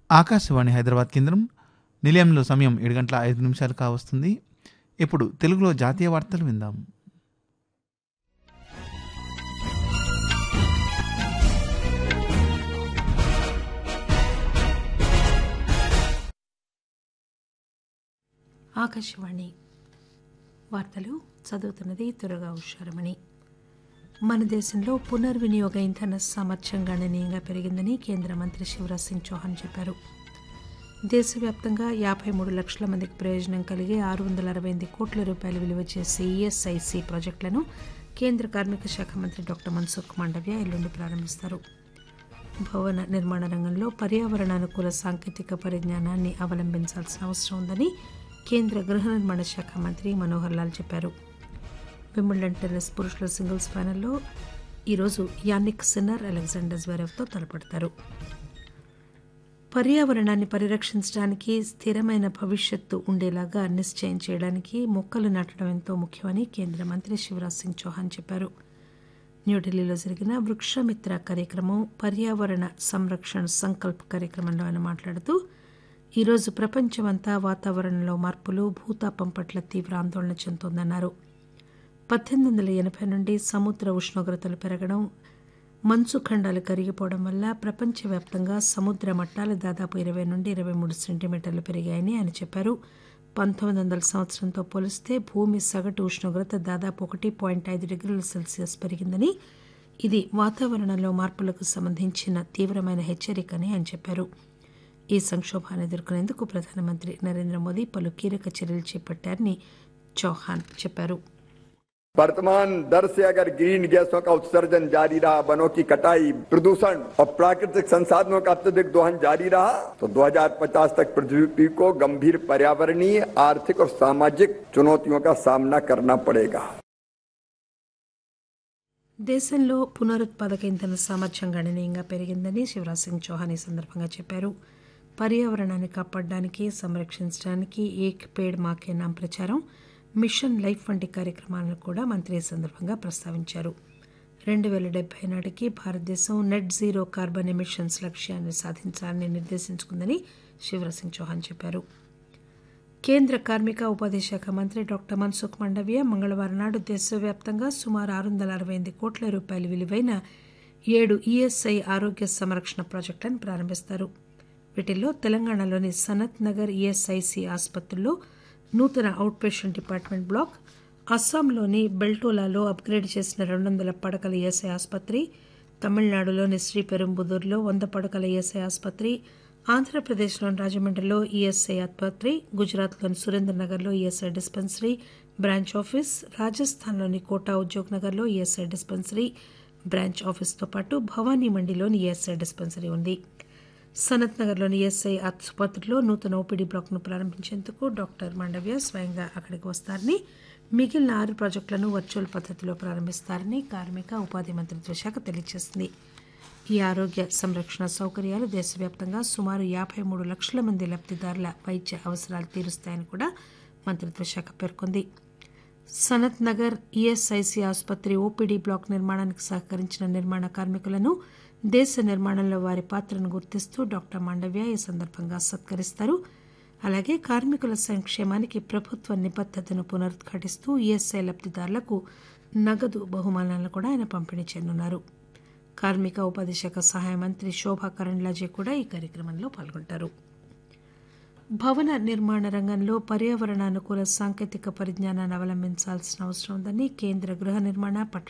ఆకాశవాణి హైదరాబాద్ కేంద్రం నిలయంలో సమయం ఏడు గంటల ఐదు నిమిషాలు కావస్తుంది ఇప్పుడు తెలుగులో జాతీయ వార్తలు విందాం ఆకాశవాణి వార్తలు చదువుతున్నది త్వరగా హుషారమణి మన దేశంలో పునర్వినియోగ ఇంధన సామర్థ్యం గణనీయంగా పెరిగిందని కేంద్ర మంత్రి శివరాజ్ సింగ్ చౌహాన్ చెప్పారు దేశవ్యాప్తంగా యాభై మూడు లక్షల మందికి ప్రయోజనం కలిగే ఆరు వందల అరవై ఎనిమిది కోట్ల రూపాయలు విలువ చేసే ఈఎస్ఐసి ప్రాజెక్టులను కేంద్ర కార్మిక శాఖ మంత్రి డాక్టర్ మన్సుఖ్ మాండవ్య ఎల్లుండి ప్రారంభిస్తారు భవన నిర్మాణ రంగంలో పర్యావరణానుకూల సాంకేతిక పరిజ్ఞానాన్ని అవలంబించాల్సిన అవసరం ఉందని కేంద్ర గృహ నిర్మాణ శాఖ మంత్రి మనోహర్ లాల్ చెప్పారు విమ్బల్డన్ టెన్నిస్ పురుషుల సింగిల్స్ ఫైనల్లో ఈరోజు యానిక్ సిన్నర్ అలెగ్జాండర్ జ్వెరెవ్తో తలపడతారు పర్యావరణాన్ని పరిరక్షించడానికి స్థిరమైన భవిష్యత్తు ఉండేలాగా నిశ్చయం చేయడానికి మొక్కలు నాటడం ఎంతో ముఖ్యమని కేంద్ర మంత్రి శివరాజ్ సింగ్ చౌహాన్ చెప్పారు న్యూఢిల్లీలో జరిగిన వృక్షమిత్ర కార్యక్రమం పర్యావరణ సంరక్షణ సంకల్ప్ కార్యక్రమంలో ఆయన మాట్లాడుతూ ఈరోజు ప్రపంచమంతా వాతావరణంలో మార్పులు భూతాపం పట్ల తీవ్ర ఆందోళన చెందుతోందన్నారు పద్దెనిమిది వందల ఎనభై నుండి సముద్ర ఉష్ణోగ్రతలు పెరగడం మంచు ఖండాలు కరిగిపోవడం వల్ల ప్రపంచవ్యాప్తంగా సముద్ర మట్టాలు దాదాపు ఇరవై నుండి ఇరవై మూడు సెంటీమీటర్లు పెరిగాయని ఆయన చెప్పారు పంతొమ్మిది వందల సంవత్సరంతో పోలిస్తే భూమి సగటు ఉష్ణోగ్రత దాదాపు ఒకటి పాయింట్ ఐదు డిగ్రీల సెల్సియస్ పెరిగిందని ఇది వాతావరణంలో మార్పులకు సంబంధించిన తీవ్రమైన హెచ్చరికని ఆయన చెప్పారు ఈ సంక్షోభాన్ని ఎదుర్కొనేందుకు ప్రధానమంత్రి నరేంద్ర మోదీ పలు కీలక చర్యలు చేపట్టారని చౌహాన్ చెప్పారు वर्तमान दर से अगर ग्रीन गैसों का उत्सर्जन जारी रहा वनों की कटाई प्रदूषण और प्राकृतिक संसाधनों का अत्यधिक दोहन जारी रहा तो 2050 तक पृथ्वी को गंभीर पर्यावरणीय आर्थिक और सामाजिक चुनौतियों का सामना करना पड़ेगा దేశంలో పునరుత్పాదక ఇంధన సామర్థ్యం గణనీయంగా పెరిగిందని శివరాజ్ సింగ్ చౌహాన్ ఈ సందర్భంగా చెప్పారు పర్యావరణాన్ని కాపాడడానికి సంరక్షించడానికి ఏక్ పేడ్ మాకే నామ్ ప్రచారం మిషన్ లైఫ్ వంటి కార్యక్రమాలను కూడా మంత్రి ఈ సందర్భంగా ప్రస్తావించారు రెండు వేల డెబ్బై నాటికి భారతదేశం నెట్ జీరో కార్బన్ ఎమిషన్స్ లక్ష్యాన్ని సాధించాలని నిర్దేశించుకుందని శివరాజ్ సింగ్ చౌహాన్ చెప్పారు కేంద్ర కార్మిక ఉపాధి శాఖ మంత్రి డాక్టర్ మన్సుఖ్ మండవ్య మంగళవారం నాడు దేశవ్యాప్తంగా సుమారు ఆరు వందల అరవై ఎనిమిది కోట్ల రూపాయల విలువైన ఏడు ఈఎస్ఐ ఆరోగ్య సంరక్షణ ప్రాజెక్టులను ప్రారంభిస్తారు వీటిల్లో తెలంగాణలోని సనత్ నగర్ ఈఎస్ఐసి ఆసుపత్రుల్లో నూతన అవుట్ పేషెంట్ డిపార్ట్మెంట్ బ్లాక్ అస్సాంలోని బెల్టోలాలో అప్గ్రేడ్ చేసిన రెండు వందల పడకల ఈఎస్ఐ ఆసుపత్రి తమిళనాడులోని శ్రీపెరుంబుదూర్లో వంద పడకల ఈఎస్ఐ ఆసుపత్రి ఆంధ్రప్రదేశ్లోని రాజమండ్రిలో ఈఎస్ఐ ఆసుపత్రి గుజరాత్లోని సురేంద్రనగర్లో ఈఎస్ఐ డిస్పెన్సరీ బ్రాంచ్ ఆఫీస్ రాజస్థాన్లోని కోటా ఉద్యోగ్ నగర్లో ఈఎస్ఐ డిస్పెన్సరీ బ్రాంచ్ ఆఫీస్తో పాటు భవానీ మండిలోని ఈఎస్ఐ డిస్పెన్సరీ ఉంది సనత్ నగర్లోని ఈఎస్ఐ ఆసుపత్రిలో నూతన ఓపీడీ బ్లాక్ను ప్రారంభించేందుకు డాక్టర్ మాండవ్య స్వయంగా అక్కడికి వస్తారని మిగిలిన ఆరు ప్రాజెక్టులను వర్చువల్ పద్దతిలో ప్రారంభిస్తారని కార్మిక ఉపాధి మంత్రిత్వ శాఖ తెలియజేసింది ఈ ఆరోగ్య సంరక్షణ సౌకర్యాలు దేశవ్యాప్తంగా సుమారు యాభై మూడు లక్షల మంది లబ్దిదారుల వైద్య అవసరాలు తీరుస్తాయని కూడా మంత్రిత్వ శాఖ పేర్కొంది సనత్ నగర్ ఈఎస్ఐసి ఆసుపత్రి ఓపీడీ బ్లాక్ నిర్మాణానికి సహకరించిన నిర్మాణ కార్మికులను దేశ నిర్మాణంలో వారి పాత్రను గుర్తిస్తూ డాక్టర్ మాండవ్య ఈ సందర్భంగా సత్కరిస్తారు అలాగే కార్మికుల సంక్షేమానికి ప్రభుత్వ నిబద్దతను పునరుద్ఘాటిస్తూ ఈఎస్ఐ లబ్దిదారులకు నగదు బహుమానాలను కూడా ఆయన పంపిణీ చేయనున్నారు కార్మిక ఉపాధి శాఖ సహాయ మంత్రి శోభా కరండ్లాజే కూడా ఈ కార్యక్రమంలో పాల్గొంటారు భవన నిర్మాణ రంగంలో పర్యావరణానుకూల సాంకేతిక పరిజ్ఞానాన్ని అవలంబించాల్సిన అవసరం ఉందని కేంద్ర గృహ నిర్మాణ పట్టణ